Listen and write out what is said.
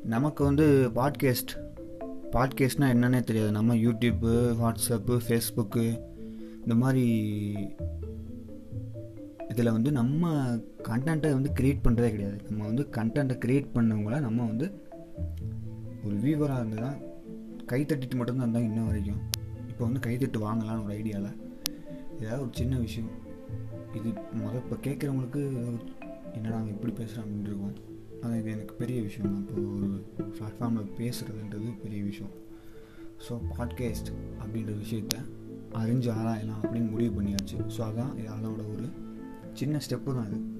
நமக்கு வந்து பாட்காஸ்ட் பாட்காஸ்ட்னால் என்னன்னே தெரியாது நம்ம யூடியூப்பு வாட்ஸ்அப்பு ஃபேஸ்புக்கு இந்த மாதிரி இதில் வந்து நம்ம கண்டென்ட்டை வந்து க்ரியேட் பண்ணுறதே கிடையாது நம்ம வந்து கண்டென்ட்டை க்ரியேட் பண்ணவங்கள நம்ம வந்து ஒரு வியூவராக இருந்து தான் கை தட்டிட்டு மட்டும்தான் இருந்தால் இன்ன வரைக்கும் இப்போ வந்து கைத்தட்டு வாங்கலாம்னு ஒரு ஐடியாவில் ஏதாவது ஒரு சின்ன விஷயம் இது முத இப்போ கேட்குறவங்களுக்கு என்னடா அவன் இப்படி பேசுகிறான் அப்படின்னு இருக்கும் ஆனால் இது எனக்கு பெரிய விஷயம் தான் இப்போ ஒரு பிளாட்ஃபார்மில் பேசுகிறதுன்றது பெரிய விஷயம் ஸோ பாட்காஸ்ட் அப்படின்ற விஷயத்த அறிஞ்சு ஆராயலாம் அப்படின்னு முடிவு பண்ணியாச்சு ஸோ அதான் இது அதோட ஒரு சின்ன ஸ்டெப்பு தான் அது